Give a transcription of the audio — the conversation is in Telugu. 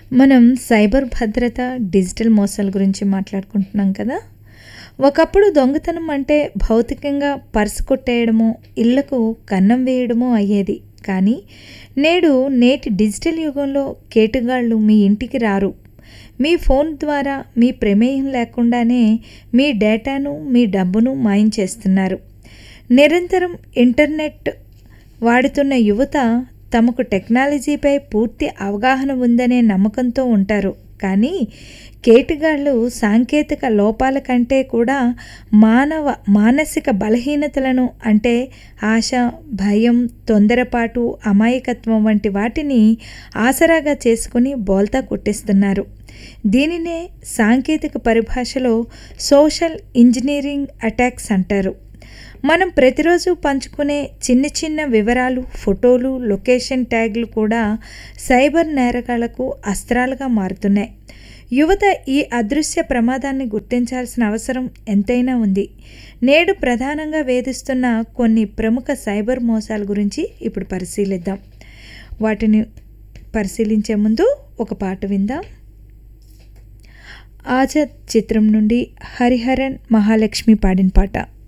మనం సైబర్ భద్రత, డిజిటల్ మోసాల గురించి మాట్లాడుకుంటున్నాం కదా! ఒకప్పుడు దొంగతనం అంటే భౌతికంగా పర్స్ కొట్టేయడమో, ఇళ్లకు కన్నం వేయడమో అయ్యేది. కానీ నేడు నేటి డిజిటల్ యుగంలో కేటుగాళ్లు మీ ఇంటికి రారు. మీ ఫోన్ ద్వారా మీ ప్రమేయం లేకుండానే మీ డేటాను, మీ డబ్బును మాయం చేస్తున్నారు. నిరంతరం ఇంటర్నెట్ వాడుతున్న యువత తమకు టెక్నాలజీపై పూర్తి అవగాహన ఉందనే నమ్మకంతో ఉంటారు. కానీ కేటుగాళ్లు సాంకేతిక లోపాల కంటే కూడా మానవ మానసిక బలహీనతలను అంటే ఆశ, భయం, తొందరపాటు, అమాయకత్వం వంటి వాటిని ఆసరాగా చేసుకుని బోల్తా కొట్టేస్తున్నారు. దీనినే సాంకేతిక పరిభాషలో సోషల్ ఇంజినీరింగ్ అటాక్స్ అంటారు. మనం ప్రతిరోజూ పంచుకునే చిన్న చిన్న వివరాలు, ఫోటోలు, లొకేషన్ ట్యాగ్లు కూడా సైబర్ నేరగాళ్లకు అస్త్రాలుగా మారుతున్నాయి. యువత ఈ అదృశ్య ప్రమాదాన్ని గుర్తించాల్సిన అవసరం ఎంతైనా ఉంది. నేడు ప్రధానంగా వేధిస్తున్న కొన్ని ప్రముఖ సైబర్ మోసాల గురించి ఇప్పుడు పరిశీలిద్దాం. వాటిని పరిశీలించే ముందు ఒక పాట విందాం. 'ఆజాద్' చిత్రం నుండి హరిహరన్, మహాలక్ష్మి పాడిన పాట